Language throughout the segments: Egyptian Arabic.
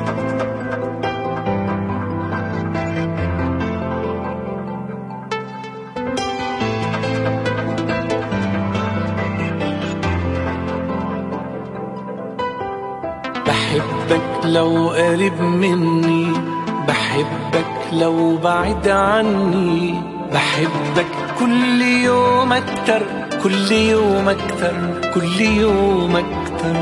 بحبك لو قريب مني بحبك لو بعيد عني بحبك كل يوم اكتر كل يوم اكتر كل يوم اكتر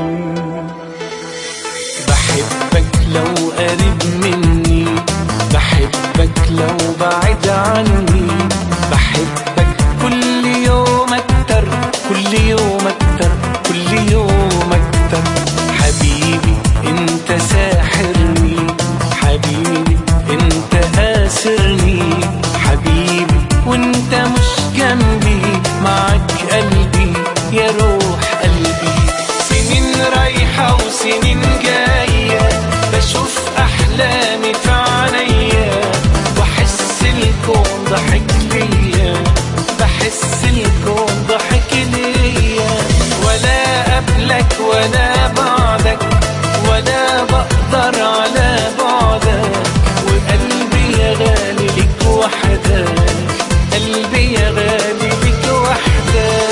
بحبك لو قريب مني بحبك لو بعيد عني بحبك كل يوم اكتر كل يوم اكتر كل يوم اكتر حبيبي انت ساحرني حبيبي انت اسرني حبيبي وانت مش جنبي معك قلبي يا روح قلبي سنين رايحة وسنين جاية بشوف أحلامي في عينيا وأحس الكون ضحك ليا بحس الكون ضحك ليا ولا قبلك ولا بعدك ولا بقدر على بعدك وقلبي يا غالي ليك وحدك قلبي يا غالي ليك وحدك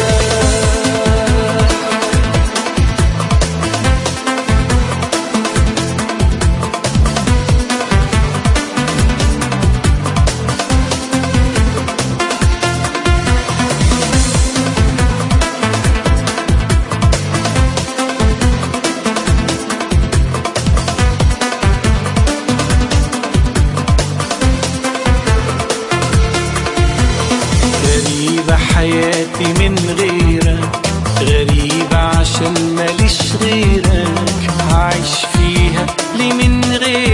غريبة حياتي من غيرك غريبة عشان ماليش غيرك هعيش فيها ليه من غيرك